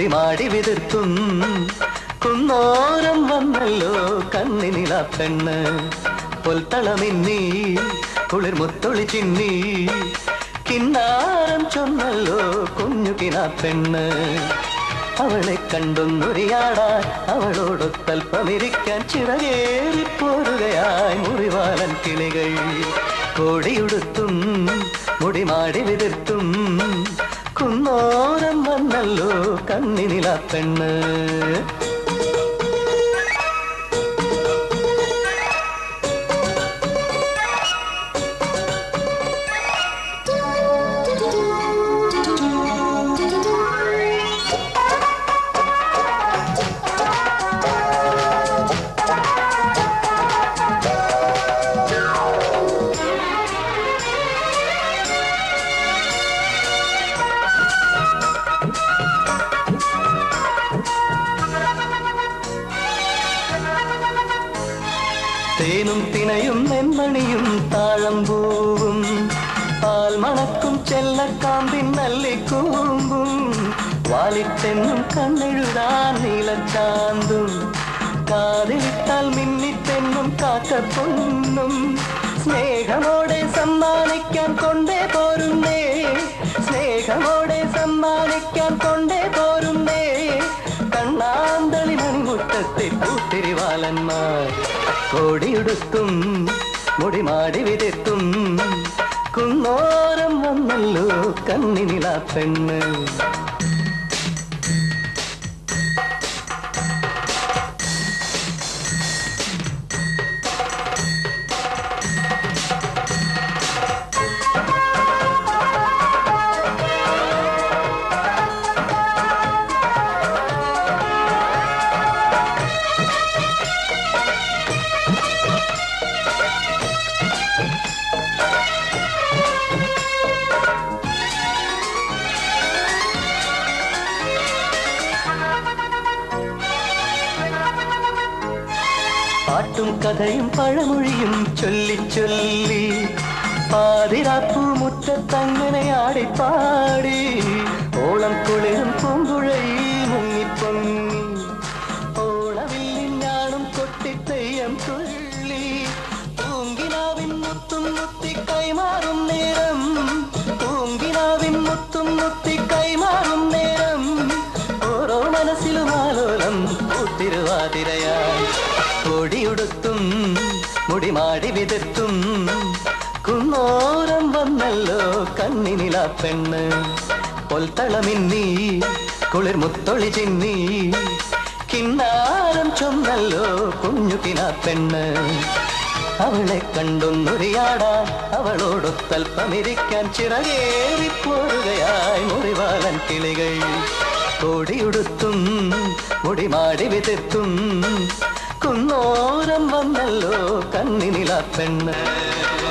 മുടിമാടി വിതിർത്തും കുന്നോരം വന്നല്ലോ കണ്ണിനില പെണ്ണ് പൊൽത്തളമിന്നി കുളിർ മുത്തൊളി ചിന്നി കിന്നാരം ചൊന്നല്ലോ കുഞ്ഞു കിന പെണ്ണ് അവളെ കണ്ടൊന്നുരിയാടാൻ അവളോടൊത്തൽപ്പമിരിക്കാൻ ചിറകേറിപ്പോരുകയായി മുറിവാലൻ കിളികൾ കോടിയുടുത്തും മുടിമാടി വിതിർത്തും കുന്നോരം വന്നല്ലോ കണ്ണിനില പെണ്ണ് തേനും തിനയും നെന്മണിയും താഴമ്പൂവും പാൽ മണക്കും ചെല്ലക്കാമ്പിൻ നല്ലിക്കൂമ്പും വാലിത്തെന്നും കണ്ണെഴുതാൻ നീലച്ചാന്തും കാതിലിട്ടാൽ മിന്നിത്തെന്നും കാക്കപ്പൊന്നും സ്നേഹമോടെ സമ്മാനിക്കാൻ കൊണ്ടേ പോരുന്നേ സ്നേഹമോടെ സമ്മാനിക്കാൻ കൊണ്ടേ പോരുന്നേ കണ്ണാന്തളി മണിമുട്ടത്തെ പൂത്തിരിവാലന്മാർ കോടിയുടുത്തും മുടിമാടി വിതെത്തും കുന്നോരം വന്നല്ലോ കണ്ണിനില പെണ്ണ് പാട്ടും കഥയും പഴമൊഴിയും ചൊല്ലി ചൊല്ലി പാതിരാപ്പൂ മുറ്റത്തങ്ങനെ ആടിപ്പാടി ഓളം കുളിരും പൂങ്കുഴയിൽ മുങ്ങിപ്പൊങ്ങി ഓണവില്ലിൻ ഞാണും കൊട്ടിത്തെയ്യം തുള്ളി പൂങ്കിനാവിൻ മുത്തും മുത്തി കൈമാറും നേരം പൂങ്കിനാവിൻ മുത്തും മുത്തി കൈമാറും നേരം ഓരോ മനസ്സിലും ആലോലം പൂത്തിരുവാതിരയായി കൊടിയുടുത്തും മുടിമാടി വിതെത്തും കുന്നോരം വന്നല്ലോ കണ്ണിനില പെണ്ണ് പൊൽത്തളമിന്നി കുളിർ മുത്തൊളി ചിന്നി കിന്നാരം ചൊന്നല്ലോ കുഞ്ഞു കിന പെണ്ണ് അവളെ കണ്ടൊന്നുരിയാടാൻ അവളോടൊത്തൽപ്പമിരിക്കാൻ ചിറകേറിപ്പോറുകയായി മുറിവാലൻ കിളികൾ കോടിയുടുത്തും മുടിമാടി വിതെത്തും കുന്നോരം വന്നല്ലോ കണ്ണിനില പെണ്ണ്